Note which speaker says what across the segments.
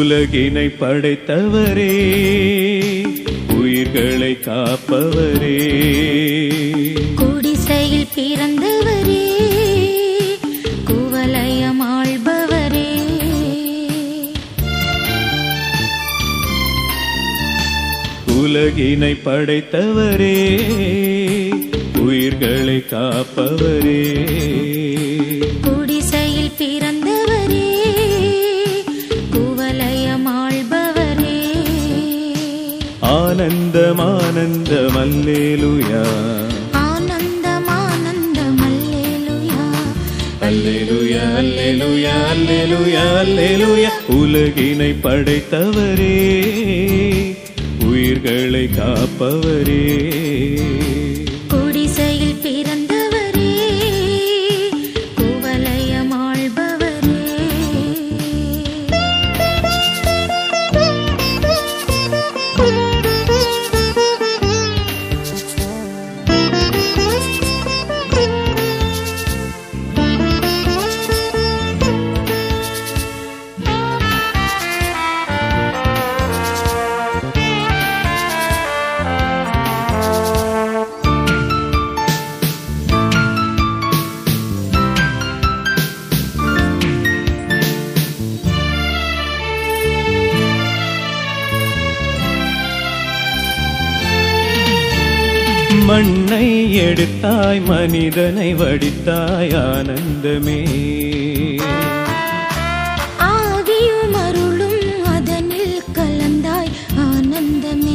Speaker 1: உலகினை படைத்தவரே உயிர்களை காப்பவரே
Speaker 2: குடிசையில் பிறந்தவரே குவலயம் ஆள்பவரே
Speaker 1: உலகினை படைத்தவரே உயிர்களை காப்பவரே
Speaker 2: குடிசையில் பிறந்தவரே குவலயம் ஆள்பவரே
Speaker 1: ஆனந்தம் ஆனந்தம் அல்லேலுயா
Speaker 2: ஆனந்தம் ஆனந்தம் அல்லேலுயா
Speaker 1: அல்லேலுயா அல்லேலுயா அல்லேலுயா அல்லேலுயா உலகினை படைத்தவரே உயிர்களை காப்பவரே
Speaker 2: குடிசையில் பிறந்தவரே குவலயம் ஆள்பவரே
Speaker 1: மண்ணை எடுத்தாய் மனிதனை வடித்தாய் ஆனந்தமே
Speaker 2: ஆவியும் அருளும் அதனில் கலந்தாய் ஆனந்தமே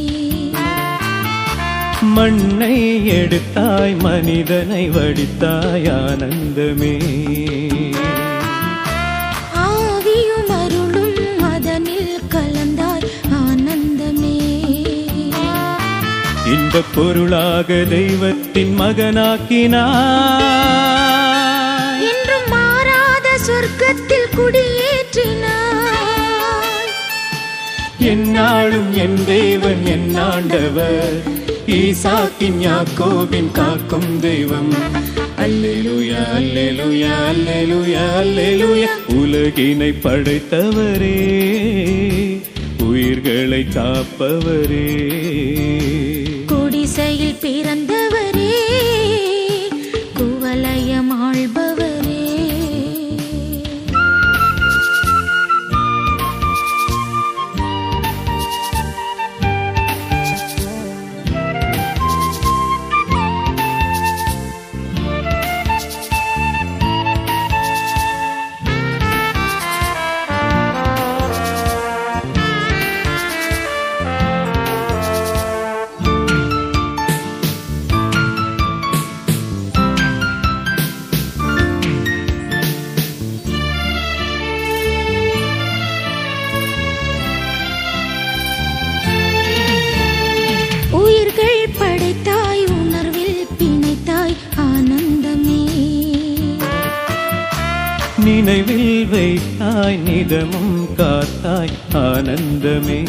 Speaker 1: மண்ணை எடுத்தாய் மனிதனை வடித்தாய் ஆனந்தமே
Speaker 2: ஆவியும் அருளும் அதனில் கலந்தாய் ஆனந்தமே
Speaker 1: இந்த பொருளாக தெய்வத்தின் மகனாக்கினாய்
Speaker 2: என்றும் மாறாத சொர்க்கத்தில் குடியேற்றினாய்
Speaker 1: என்னாலும் என் தேவன் என் ஆண்டவர் ஈசாக்கின் யாக்கோபின் காக்கும் தெய்வம் அல்லேலூயா அல்லேலூயா அல்லேலூயா அல்லேலூயா உலகினை படைத்தவரே உயிர்களை காப்பவரே
Speaker 2: குடிசையில் பிறந்தவரே குவலயம் ஆள்பவரே உயிர்கள் படைத்தாய் உணர்வில் பிணைத்தாய் ஆனந்தமே
Speaker 1: நினைவில் வைத்தாய் நிதமும் காத்தாய் ஆனந்தமே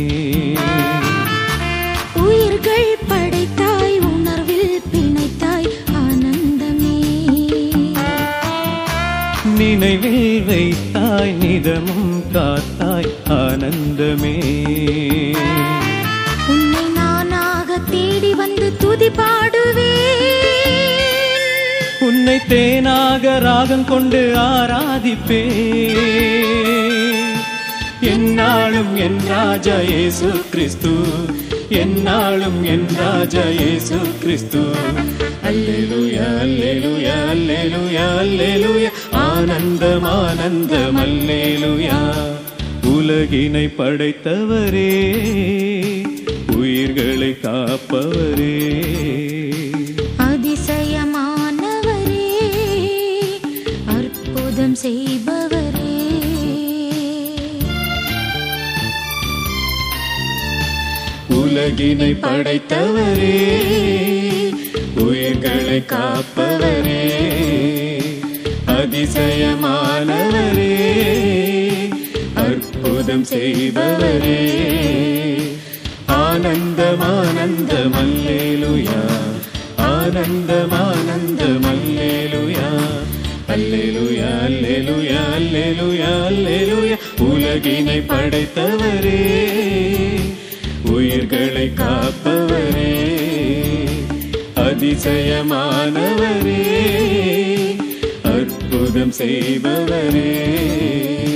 Speaker 2: உயிர்கள் படைத்தாய் உணர்வில் பிணைத்தாய் ஆனந்தமே
Speaker 1: நினைவில் வைத்தாய் நிதமும் காத்தாய் ஆனந்தமே
Speaker 2: உன்னை நானாக தேடி வந்து துதி பாடுவேன்
Speaker 1: உன்னை தேனாக ராகம் கொண்டு ஆராதிப்பே என்னாலும் என் ராஜா இயேசு கிறிஸ்து என்னாலும் என் ராஜா இயேசு கிறிஸ்து அல்லேலூயா அல்லேலூயா அல்லேலூயா அல்லேலூயா ஆனந்தம் ஆனந்தம் அல்லேலூயா உலகினை படைத்தவரே உயிர்களை காப்பவரே
Speaker 2: அதிசயமானவரே அற்புதம் செய்பவரே
Speaker 1: உலகினை படைத்தவரே உயிர்களை காப்பவரே அதிசயமானவரே அற்புதம் செய்பவரே ஆனந்தம் ஆனந்தம் அல்லேலுயா ஆனந்தம் ஆனந்தம் அல்லேலுயா அல்லேலுயா அல்லேலுயா அல்லேலுயா அல்லேலுயா உலகினை படைத்தவரே உயிர்களை காப்பவரே அதிசயமானவரே அற்புதம் செய்பவரே